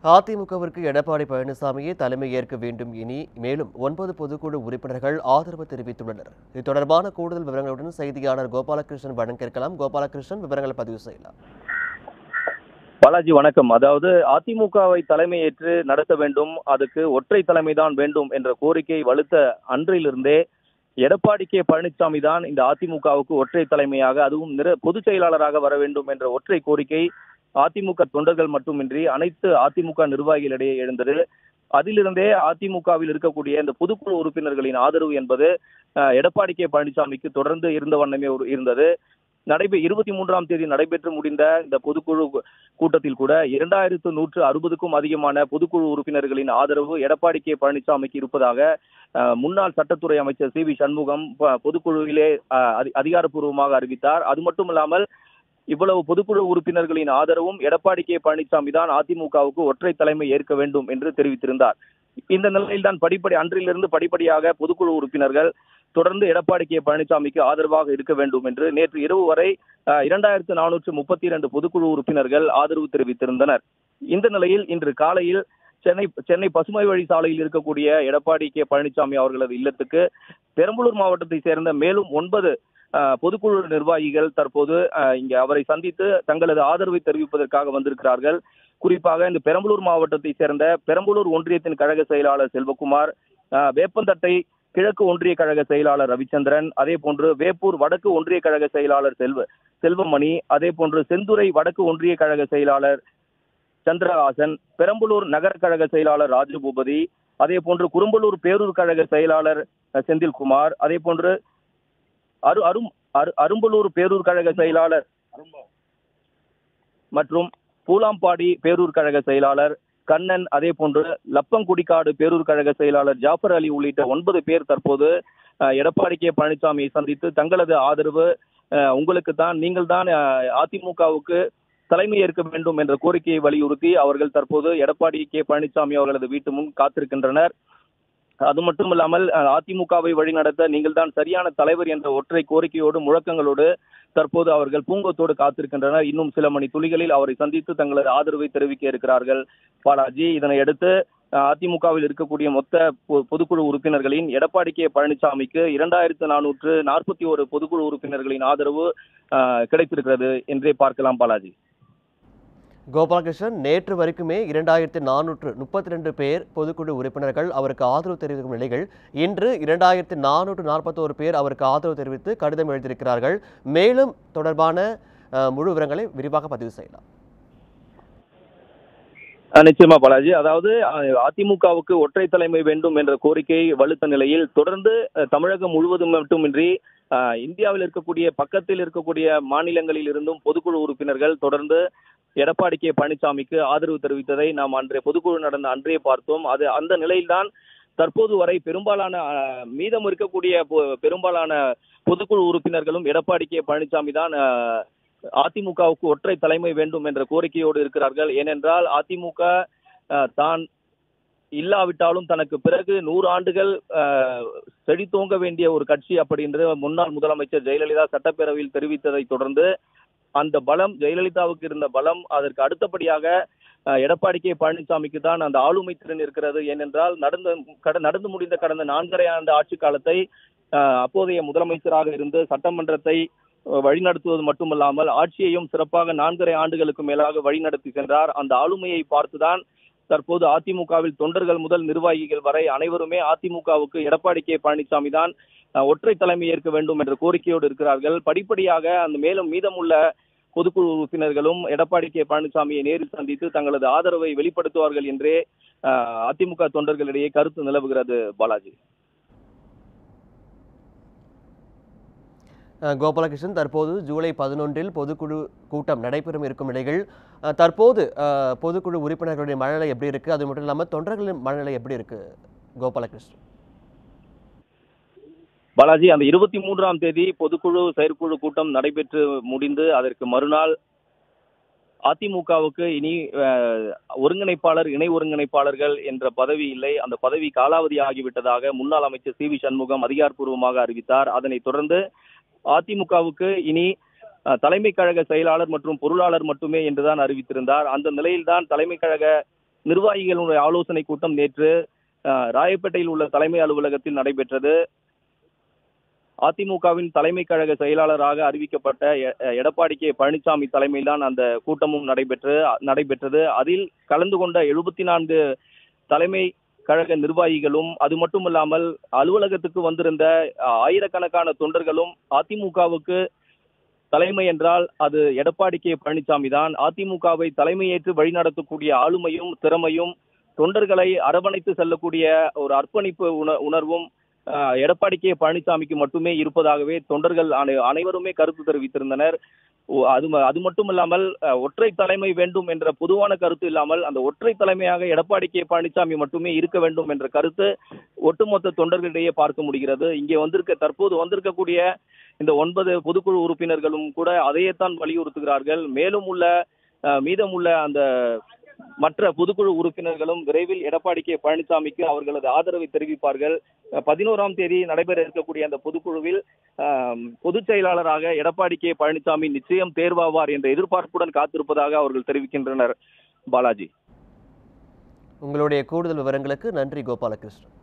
அதிமுகவிற்கு எடப்பாடி பழனிசாமியே தலைமை ஏற்க வேண்டும் இனி மேலும் ஒன்பது பொதுக்குழு உறுப்பினர்கள் ஆதரவு தெரிவித்துள்ளனர் இது தொடர்பான கூடுதல் விவரங்களுடன் செய்தியாளர் கோபாலகிருஷ்ணன் வழங்க இருக்கலாம் கோபாலகிருஷ்ணன் விவரங்களை பதிவு செய்யலாம் பாலாஜி வணக்கம் அதாவது அதிமுகவை தலைமையேற்று நடத்த வேண்டும் அதுக்கு ஒற்றை தலைமைதான் வேண்டும் என்ற கோரிக்கை வலுத்த அன்றிலிருந்தே எடப்பாடி கே பழனிசாமி தான் இந்த அதிமுகவுக்கு ஒற்றை தலைமையாக அதுவும் நிற பொதுச் செயலாளராக வர வேண்டும் என்ற ஒற்றை கோரிக்கை அதிமுக தொண்டர்கள் மட்டுமின்றி அனைத்து அதிமுக நிர்வாகிகளிடையே எழுந்தது அதிலிருந்தே அதிமுகவில் இருக்கக்கூடிய இந்த பொதுக்குழு உறுப்பினர்களின் ஆதரவு என்பது அஹ், எடப்பாடி கே பழனிசாமிக்கு தொடர்ந்து இருந்த வண்ணமே ஒரு- இருந்தது நடைபெ இருபத்தி மூன்றாம் தேதி நடைபெற்று முடிந்த இந்த பொதுக்குழு கூட்டத்தில் கூட இரண்டாயிரத்து நூற்று அறுபதுக்கும் அதிகமான பொதுக்குழு உறுப்பினர்களின் ஆதரவு எடப்பாடி கே பழனிசாமிக்கு இருப்பதாக அஹ், முன்னாள் சட்டத்துறை அமைச்சர் சி வி சண்முகம் ப- பொதுக்குழுவிலே அஹ், அதி- அதிகாரப்பூர்வமாக அறிவித்தார் அது மட்டுமில்லாமல் இவ்வளவு பொதுக்குழு உறுப்பினர்களின் ஆதரவும் எடப்பாடி கே பழனிசாமி தான் அதிமுகவுக்கு ஒற்றை தலைமை ஏற்க வேண்டும் என்று தெரிவித்திருந்தார் இந்த நிலையில் தான் படிப்படி அன்றிலிருந்து படிப்படியாக பொதுக்குழு உறுப்பினர்கள் தொடர்ந்து எடப்பாடி கே பழனிசாமிக்கு ஆதரவாக இருக்க வேண்டும் என்று நேற்று இரவு வரை அஹ், இரண்டாயிரத்து நானூற்று முப்பத்தி இரண்டு பொதுக்குழு உறுப்பினர்கள் ஆதரவு தெரிவித்திருந்தனர் இந்த நிலையில் இன்று காலையில் சென்னை சென்னை பசுமை வழி சாலையில் இருக்கக்கூடிய எடப்பாடி கே பழனிசாமி அவர்களது இல்லத்துக்கு பெரம்பலூர் மாவட்டத்தை சேர்ந்த மேலும் ஒன்பது அஹ், பொதுக்குழு நிர்வாகிகள் தற்போது அஹ், இங்கே அவரை சந்தித்து தங்களது ஆதரவை தெரிவிப்பதற்காக வந்திருக்கிறார்கள் குறிப்பாக இந்த பெரம்பலூர் மாவட்டத்தை சேர்ந்த பெரம்பலூர் ஒன்றியத்தின் கழக செயலாளர் செல்வகுமார் அஹ், வேப்பந்தட்டை கிழக்கு ஒன்றிய கழக செயலாளர் ரவிச்சந்திரன் அதே போன்று வேப்பூர் வடக்கு ஒன்றிய கழக செயலாளர் செல்வ செல்வமணி அதே போன்று செந்துறை வடக்கு ஒன்றிய கழக செயலாளர் சந்திரஹாசன் பெரம்பலூர் நகர கழக செயலாளர் ராஜபூபதி அதே போன்று குரும்பலூர் பேரூர் கழக செயலாளர் அஹ், செந்தில்குமார் அதே போன்று அரு அரும் அரு அரும்பலூர் பேரூர் கழக செயலாளர் மற்றும் பூலாம்பாடி பேரூர் கழக செயலாளர் கண்ணன் அதே போன்று லப்பங்குடிக்காடு பேரூர் கழக செயலாளர் ஜாஃபர் அலி உள்ளிட்ட ஒன்பது பேர் தற்போது அஹ், எடப்பாடி கே பழனிசாமியை சந்தித்து தங்களது ஆதரவு அஹ், உங்களுக்கு தான் நீங்கள் தான் அஹ், அதிமுகவுக்கு தலைமை ஏற்க வேண்டும் என்ற கோரிக்கையை வலியுறுத்தி அவர்கள் தற்போது எடப்பாடி கே பழனிசாமி அவர்களது வீட்டு முன் காத்திருக்கின்றனர் அது மட்டும் இல்லாமல் அஹ், அதிமுகவை வழிநடத்த நீங்கள் தான் சரியான தலைவர் என்ற ஒற்றை கோரிக்கையோடு முழக்கங்களோடு தற்போது அவர்கள் பூங்கொத்தோடு காத்திருக்கின்றனர் இன்னும் சில மணி துளிகளில் அவரை சந்தித்து தங்களது ஆதரவை தெரிவிக்க இருக்கிறார்கள் பாலாஜி இதனை அடுத்து அஹ், அதிமுகவில் இருக்கக்கூடிய மொத்த பொ- பொதுக்குழு உறுப்பினர்களின் எடப்பாடி கே பழனிசாமிக்கு இரண்டாயிரத்து நானூற்று நாற்பத்தி ஒரு பொதுக்குழு உறுப்பினர்களின் ஆதரவு அஹ், கிடைத்திருக்கிறது என்றே பார்க்கலாம் பாலாஜி கோபாலகிருஷ்ணன் நேற்று வரைக்குமே இரண்டாயிரத்தி நானூற்று முப்பத்தி ரெண்டு பேர் பொதுக்குழு உறுப்பினர்கள் அவருக்கு ஆதரவு தெரிவிக்கும் நிலைகள் இன்று இரண்டாயிரத்தி நானூற்று நாற்பத்தோரு பேர் அவருக்கு ஆதரவு தெரிவித்து கடிதம் எழுதியிருக்கிறார்கள் மேலும் தொடர்பான அஹ், முழு விவரங்களை விரிவாக பதிவு செய்யலாம் அஹ் நிச்சயமா பாலாஜி அதாவது அஹ், அதிமுகவுக்கு ஒற்றை தலைமை வேண்டும் என்ற கோரிக்கை வலுத்த நிலையில் தொடர்ந்து அஹ், தமிழகம் முழுவதும் மட்டுமின்றி அஹ், இந்தியாவில் இருக்கக்கூடிய பக்கத்தில் இருக்கக்கூடிய மாநிலங்களில் இருந்தும் பொதுக்குழு உறுப்பினர்கள் தொடர்ந்து எடப்பாடி கே பழனிசாமிக்கு ஆதரவு தெரிவித்ததை நாம் அன்றைய பொதுக்குழு நடந்த அன்றே பார்த்தோம் அது அந்த நிலையில்தான் தற்போது வரை பெரும்பாலான அஹ், மீதம் இருக்கக்கூடிய பொ- பெரும்பாலான பொதுக்குழு உறுப்பினர்களும் எடப்பாடி கே பழனிசாமி தான் அஹ், அதிமுகவுக்கு ஒற்றை தலைமை வேண்டும் என்ற கோரிக்கையோடு இருக்கிறார்கள் ஏனென்றால் அதிமுக அஹ், தான் இல்லாவிட்டாலும் தனக்கு பிறகு நூறு ஆண்டுகள் அஹ், செழித்தோங்க வேண்டிய ஒரு கட்சி அப்படின்ற முன்னாள் முதலமைச்சர் ஜெயலலிதா சட்டப்பேரவையில் தெரிவித்ததை தொடர்ந்து அந்த பலம் ஜெயலலிதாவுக்கு இருந்த பலம் அதற்கு அடுத்தபடியாக அஹ், எடப்பாடி கே பழனிசாமிக்கு தான் அந்த ஆளுமை திறன் இருக்கிறது ஏனென்றால் நடந்த கட- நடந்து முடிந்த கடந்த நான்கரை ஆண்டு ஆட்சி காலத்தை அஹ், அப்போதைய முதலமைச்சராக இருந்து சட்டமன்றத்தை அஹ், வழிநடத்துவது மட்டுமல்லாமல் ஆட்சியையும் சிறப்பாக நான்கரை ஆண்டுகளுக்கு மேலாக வழிநடத்தி சென்றார் அந்த ஆளுமையை பார்த்துதான் தற்போது அதிமுகவில் தொண்டர்கள் முதல் நிர்வாகிகள் வரை அனைவருமே அதிமுகவுக்கு எடப்பாடி கே பழனிசாமி தான் அஹ், ஒற்றை தலைமை ஏற்க வேண்டும் என்ற கோரிக்கையோடு இருக்கிறார்கள் படிப்படியாக அந்த மேலும் மீதமுள்ள பொதுக்குழு உறுப்பினர்களும் எடப்பாடி கே பழனிசாமியை நேரில் சந்தித்து தங்களது ஆதரவை வெளிப்படுத்துவார்கள் என்றே அஹ், அதிமுக தொண்டர்களிடையே கருத்து நிலவுகிறது பாலாஜி அஹ், கோபாலகிருஷ்ணன் தற்போது ஜூலை பதினொன்றில் பொதுக்குழு கூட்டம் நடைபெறும் இருக்கும் நிலைகள் அஹ், தற்போது அஹ், பொதுக்குழு உறுப்பினர்களுடைய மனநிலை எப்படி இருக்கு அது மட்டும் இல்லாமல் தொண்டர்களின் மனநிலை எப்படி இருக்கு கோபாலகிருஷ்ணன் பாலாஜி அந்த இருபத்தி மூன்றாம் தேதி பொதுக்குழு செயற்குழு கூட்டம் நடைபெற்று முடிந்து அதற்கு மறுநாள் அதிமுகவுக்கு இனி அஹ், ஒருங்கிணைப்பாளர் இணை ஒருங்கிணைப்பாளர்கள் என்ற பதவி இல்லை அந்த பதவி காலாவதி ஆகிவிட்டதாக முன்னாள் அமைச்சர் சி வி சண்முகம் அதிகாரப்பூர்வமாக அறிவித்தார் அதனைத் தொடர்ந்து அதிமுகவுக்கு இனி அஹ், தலைமை கழக செயலாளர் மற்றும் பொருளாளர் மட்டுமே என்றுதான் அறிவித்திருந்தார் அந்த நிலையில்தான் தலைமை கழக நிர்வாகிகளுடைய ஆலோசனை கூட்டம் நேற்று அஹ், ராயப்பேட்டையில் உள்ள தலைமை அலுவலகத்தில் நடைபெற்றது அதிமுகவின் தலைமை கழக செயலாளராக அறிவிக்கப்பட்ட எ- எடப்பாடி கே பழனிசாமி தலைமையில்தான் அந்த கூட்டமும் நடைபெற்று நடைபெற்றது அதில் கலந்து கொண்ட எழுபத்தி நான்கு தலைமை கழக நிர்வாகிகளும் அது மட்டுமல்லாமல் அலுவலகத்துக்கு வந்திருந்த அஹ், ஆயிரக்கணக்கான தொண்டர்களும் அதிமுகவுக்கு தலைமை என்றால் அது எடப்பாடி கே பழனிசாமி தான் அதிமுகவை தலைமையேற்று வழிநடத்தக்கூடிய ஆளுமையும் திறமையும் தொண்டர்களை அரவணைத்து செல்லக்கூடிய ஒரு அர்ப்பணிப்பு உண- உணர்வும் அஹ், எடப்பாடி கே பழனிசாமிக்கு மட்டுமே இருப்பதாகவே தொண்டர்கள் அனை- அனைவருமே கருத்து தெரிவித்திருந்தனர் ஓ, அது ம- அது மட்டுமல்லாமல் அஹ், ஒற்றை தலைமை வேண்டும் என்ற பொதுவான கருத்து இல்லாமல் அந்த ஒற்றை தலைமையாக எடப்பாடி கே பழனிசாமி மட்டுமே இருக்க வேண்டும் என்ற கருத்து ஒட்டுமொத்த தொண்டர்களிடையே பார்க்க முடிகிறது இங்கே வந்திருக்க தற்போது வந்திருக்கக்கூடிய இந்த ஒன்பது பொதுக்குழு உறுப்பினர்களும் கூட அதையேத்தான் வலியுறுத்துகிறார்கள் மேலும் உள்ள அஹ், மீதமுள்ள அந்த மற்ற பொதுக்குழு உறுப்பினர்களும் விரைவில் எடப்பாடி கே பழனிசாமிக்கு அவர்களது ஆதரவை தெரிவிப்பார்கள் அஹ், பதினோராம் தேதி நடைபெற இருக்கக்கூடிய அந்த பொதுக்குழுவில் அஹ், பொதுச் செயலாளராக எடப்பாடி கே பழனிசாமி நிச்சயம் தேர்வாவார் என்ற எதிர்பார்ப்புடன் காத்திருப்பதாக அவர்கள் தெரிவிக்கின்றனர் பாலாஜி உங்களுடைய கூடுதல் விவரங்களுக்கு நன்றி கோபாலகிருஷ்ணன்